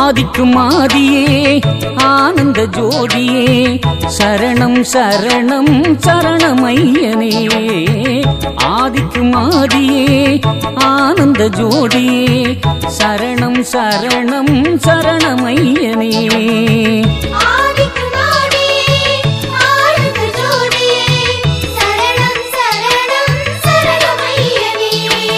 ஆதிக்கும் ஆதியே ஆனந்த ஜோதியே சரணம் சரணம் சரணமையனே ஆதிக்கும் ஆதியே ஆனந்த ஜோதியே சரணம் சரணம் சரணமையனே ஆதிக்குமாரி ஆனந்த ஜோதி சரணம் சரணம் சரணமையனே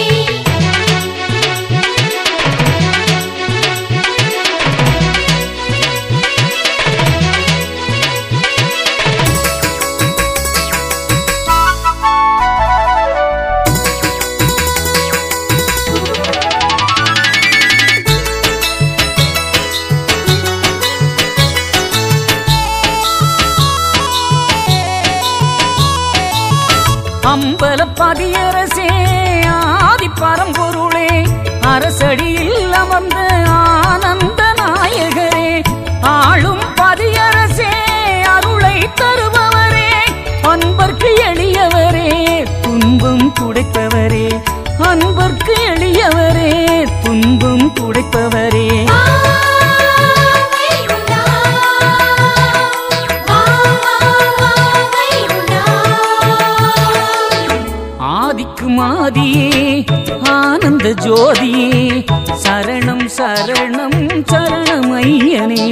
அம்பல பதியரசே ஆதி பரம்பொருளே அரசடியில் அமர்ந்த ஆனந்த நாயகரே ஆளும் பதியரசே அருளை தருபவரே அன்பர்க்கு எளியவரே துன்பம் துடைப்பவரே அன்பர்க்கு எளியவரே துன்பம் துடைப்பவரே வைகுண்டா வா வா வைகுண்டா ஆதிக்கும் ஆதியே ஆனந்த ஜோதியே சரணம் சரணம் சரணமையனே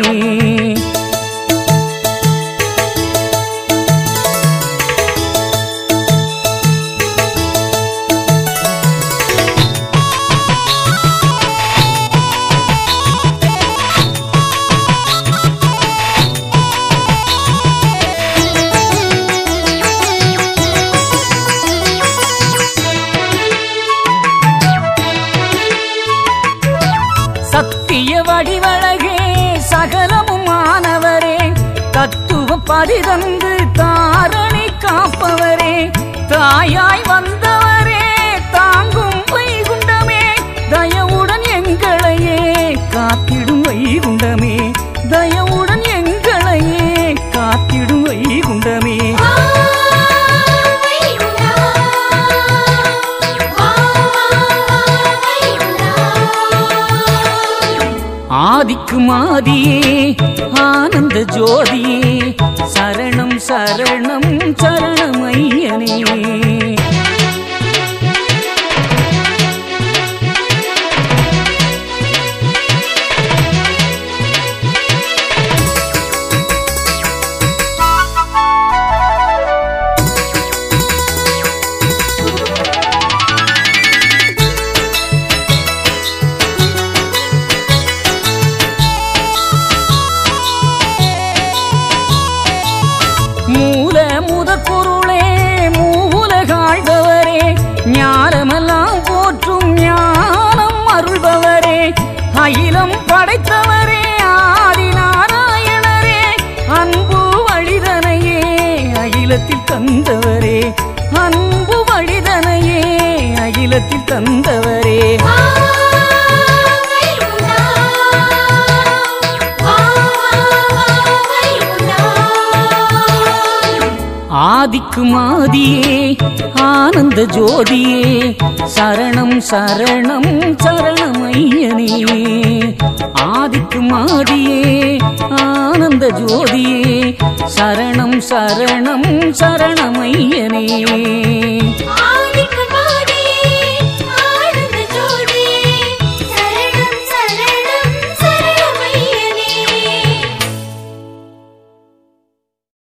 சத்திய வடிவழகே சகலமும் ஆனவரே தத்துவ பதிதந்து தாரணி காப்பவரே தாயாய் வந்தவரே தாங்கும் வைகுண்டமே தயவுடன் எங்களையே காத்திடும் வைகுண்டமே தயவுடன் எங்களையே காத்திடும் வைகுண்டமே வைகுண்டா வா வைகுண்டா ஆதிக்கும் ஆதியே ஆனந்த ஜோதியே சரணம் சரணம் சரணமையனே மூல முதற் பொருளே மூவுலகாழ்பவரே ஞானமெல்லாம் போற்றும் ஞானம் அருள்பவரே அகிலம் படைத்தவரே ஆதி நாராயணரே அன்பு வழிதனையே அகிலத்தில் தந்தவரே அன்பு வழிதனையே அகிலத்தில் தந்தவரே வைகுண்டா வா வைகுண்டா ஆதிக்கும் ஆதியே ஆனந்த ஜோதியே சரணம் சரணம் சரணமையனே ஆதிக்கும் ஆதியே ஆனந்த ஜோதியே சரணம் சரணம் சரணமையனே ஆ